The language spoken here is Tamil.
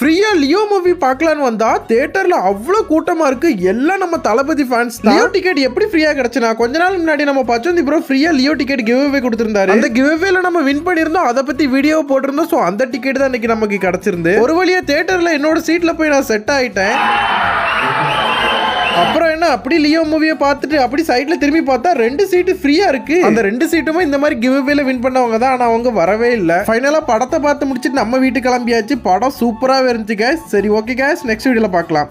ஃப்ரீயா லியோ மூவி பார்க்கலான்னு வந்தா தியேட்டர்ல அவ்வளவு கூட்டமா இருக்கு எல்லாம் நம்ம தளபதி ஃபேன்ஸ் லியோ டிக்கெட் எப்படி ஃப்ரீயா கிடைச்சுனா கொஞ்ச நாள் முன்னாடி நம்ம பச்சந்தி ப்ரோ ஃப்ரீயா லியோ டிக்கெட் கிவ் அவே கொடுத்திருந்தாரு அந்த கிவ் அவேல நம்ம வின் பண்ணியிருந்தோம் அதை பத்தி வீடியோ போட்டிருந்தோம் ஸோ அந்த டிக்கெட் தான் இன்னைக்கு நமக்கு கிடைச்சிருந்து ஒரு வழியா தியேட்டர்ல என்னோட சீட்ல போய் நான் செட் ஆயிட்டேன் அப்புறம் என்ன அப்படி லியோ மூவியை பார்த்துட்டு அப்படி சைட்ல திரும்பி பார்த்தா ரெண்டு சீட்டு ஃப்ரீயா இருக்கு அந்த ரெண்டு சீட்டுமே இந்த மாதிரி கிவ் அவேல வின் பண்ணவங்க தான் ஆனா அவங்க வரவே இல்லை ஃபைனலா படத்தை பார்த்து முடிச்சிட்டு நம்ம வீட்டுக்கு கிளம்பியாச்சு படம் சூப்பராக இருந்துச்சு guys சரி ஓகே guys நெக்ஸ்ட் வீடியோல பார்க்கலாம்